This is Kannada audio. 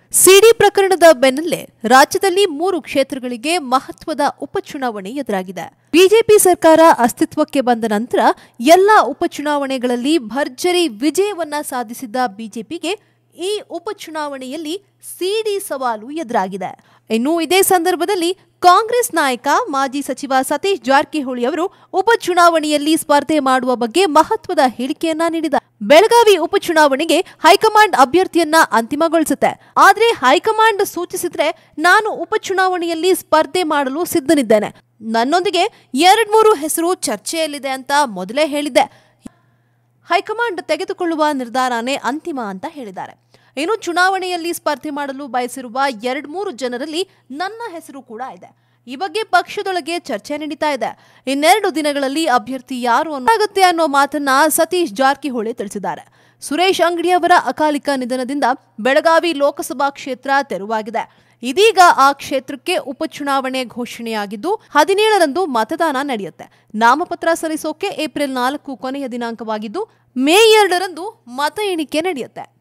ಸಿಡಿ ಪ್ರಕರಣದ ಬೆನ್ನಲ್ಲೇ ರಾಜ್ಯದಲ್ಲಿ ಮೂರು ಕ್ಷೇತ್ರಗಳಿಗೆ ಮಹತ್ವದ ಉಪಚುನಾವಣೆ ಎದುರಾಗಿದೆ ಬಿಜೆಪಿ ಸರ್ಕಾರ ಅಸ್ತಿತ್ವಕ್ಕೆ ಬಂದ ನಂತರ ಎಲ್ಲ ಉಪಚುನಾವಣೆಗಳಲ್ಲಿ ಭರ್ಜರಿ ವಿಜಯವನ್ನ ಸಾಧಿಸಿದ್ದ ಬಿಜೆಪಿಗೆ ಈ ಉಪಚುನಾವಣೆಯಲ್ಲಿ ಸಿಡಿ ಸವಾಲು ಎದುರಾಗಿದೆ ಇನ್ನು ಇದೇ ಸಂದರ್ಭದಲ್ಲಿ ಕಾಂಗ್ರೆಸ್ ನಾಯಕ ಮಾಜಿ ಸಚಿವ ಸತೀಶ್ ಜಾರಕಿಹೊಳಿ ಅವರು ಉಪಚುನಾವಣೆಯಲ್ಲಿ ಸ್ಪರ್ಧೆ ಮಾಡುವ ಬಗ್ಗೆ ಮಹತ್ವದ ಹೇಳಿಕೆಯನ್ನ ನೀಡಿದ ಬೆಳಗಾವಿ ಉಪಚುನಾವಣೆಗೆ ಹೈಕಮಾಂಡ್ ಅಭ್ಯರ್ಥಿಯನ್ನ ಅಂತಿಮಗೊಳಿಸುತ್ತೆ ಆದ್ರೆ ಹೈಕಮಾಂಡ್ ಸೂಚಿಸಿದ್ರೆ ನಾನು ಉಪಚುನಾವಣೆಯಲ್ಲಿ ಸ್ಪರ್ಧೆ ಮಾಡಲು ಸಿದ್ಧನಿದ್ದೇನೆ ನನ್ನೊಂದಿಗೆ ಎರಡ್ಮೂರು ಹೆಸರು ಚರ್ಚೆಯಲ್ಲಿದೆ ಅಂತ ಮೊದಲೇ ಹೇಳಿದ್ದೆ ಹೈಕಮಾಂಡ್ ತೆಗೆದುಕೊಳ್ಳುವ ನಿರ್ಧಾರನೇ ಅಂತಿಮ ಅಂತ ಹೇಳಿದ್ದಾರೆ ಇನ್ನು ಚುನಾವಣೆಯಲ್ಲಿ ಸ್ಪರ್ಧೆ ಮಾಡಲು ಬಯಸಿರುವ ಎರಡ್ ಮೂರು ಜನರಲ್ಲಿ ನನ್ನ ಹೆಸರು ಕೂಡ ಇದೆ ಈ ಬಗ್ಗೆ ಪಕ್ಷದೊಳಗೆ ಚರ್ಚೆ ನಡೀತಾ ಇದೆ ಇನ್ನೆರಡು ದಿನಗಳಲ್ಲಿ ಅಭ್ಯರ್ಥಿ ಯಾರು ಆಗುತ್ತೆ ಅನ್ನೋ ಮಾತನ್ನ ಸತೀಶ್ ಜಾರಕಿಹೊಳಿ ತಿಳಿಸಿದ್ದಾರೆ ಸುರೇಶ್ ಅಂಗಡಿ ಅವರ ಅಕಾಲಿಕ ನಿಧನದಿಂದ ಬೆಳಗಾವಿ ಲೋಕಸಭಾ ಕ್ಷೇತ್ರ ತೆರವಾಗಿದೆ ಇದೀಗ ಆ ಕ್ಷೇತ್ರಕ್ಕೆ ಉಪಚುನಾವಣೆ ಘೋಷಣೆಯಾಗಿದ್ದು ಹದಿನೇಳರಂದು ಮತದಾನ ನಡೆಯುತ್ತೆ ನಾಮಪತ್ರ ಸಲ್ಲಿಸೋಕೆ ಏಪ್ರಿಲ್ ನಾಲ್ಕು ಕೊನೆಯ ದಿನಾಂಕವಾಗಿದ್ದು ಮೇ ಎರಡರಂದು ಮತ ಎಣಿಕೆ ನಡೆಯುತ್ತೆ